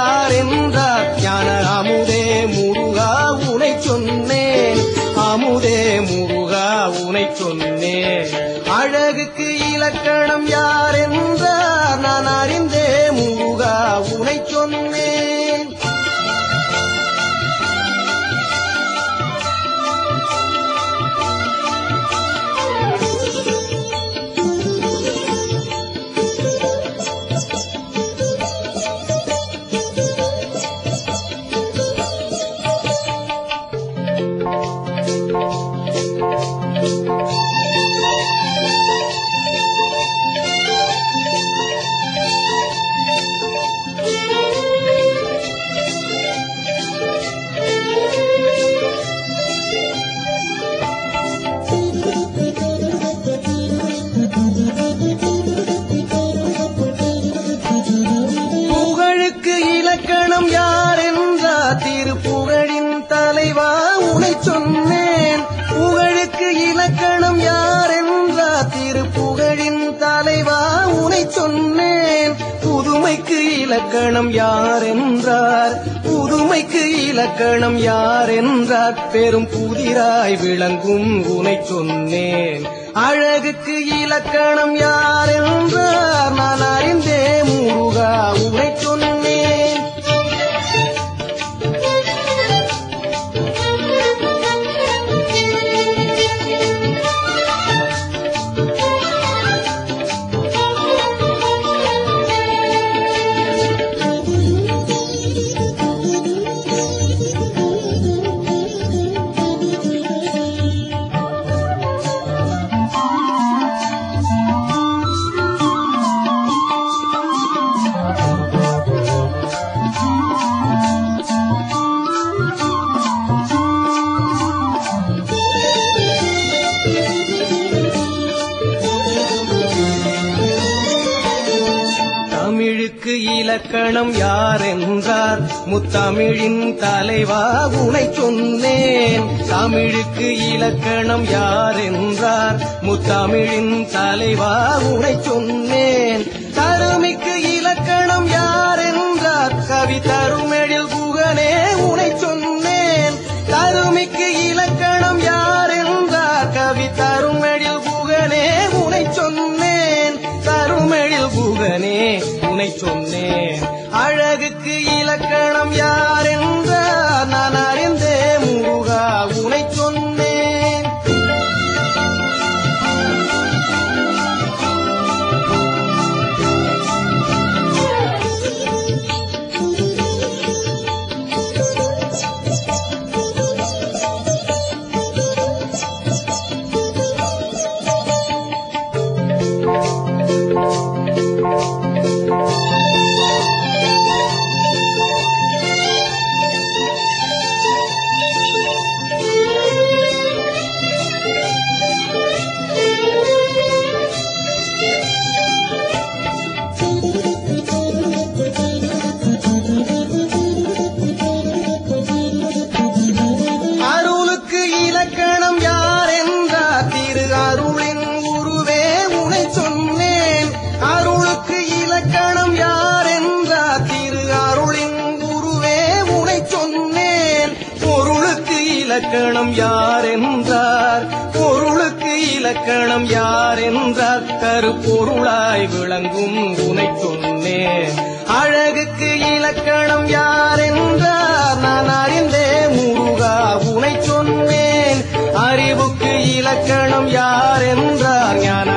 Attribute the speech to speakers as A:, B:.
A: யார் என்றார் ஞான அமுதே முருகா உனை சொன்னேன் அமுதே முருகா உனை சொன்னேன் அழகுக்கு இலக்கணம் யார் என்றார் நான் அறிந்தே முருகா உனை சொன்னேன் புகழுக்கு இலக்கணம் யார் என்றார் திருப்புகழின் தலைவா உனை சொன்னேன் புகழுக்கு இலக்கணம் யார் என்றார் திருப்புகழின் தலைவா உனை சொன்னேன் புதுமைக்கு இலக்கணம் யார் என்றார் புதுமைக்கு இலக்கணம் யார் என்றார் பெரும் புதிராய் விளங்கும் உனை சொன்னேன் அழகுக்கு இலக்கணம் யார் என்றார் நான் அறிந்தே முருகா உனை சொன்னேன் தமிழுக்கு இலக்கணம் யார் என்றார் முத்தமிழின் தலைவா உனை சொன்னேன் தமிழுக்கு இலக்கணம் யார் என்றார் முத்தமிழின் தலைவா உனை சொன்னேன் தருமிக்கு இலக்கணம் யார் என்றார் கவி தருமெழில் புகனே உனை சொன்னேன் தருமிக்கு இலக்கணம் யார் என்றார் கவி தருமெழில் புகனே உனை சொன்னேன் தருமெழில் புகனே உனை சொன்னேன் அழகுக்கு இலக்கணம் யார் என்றார் நான் அறிந்தே முருகா உனை சொன்னேன் அருளுக்கு இலக்கணம் யார் என்றார் திரு அருளின் உருவே உனை சொன்னேன் அருளுக்கு இலக்கணம் யார் என்றார் திரு அருளின் உருவே உனை சொன்னேன் பொருளுக்கு இலக்கணம் யார் என்றார் பொருளுக்கு இலக்கணம் யார் என்றார் கருப்பொருளாய் விளங்கும் உனை சொன்னேன் அழகுக்கு இலக்கணம் யார் என்றார் நான் அறிந்தே முருகா உனை சொன்னேன் அறிவுக்கு இலக்கணம் யார் என்றார் ஞான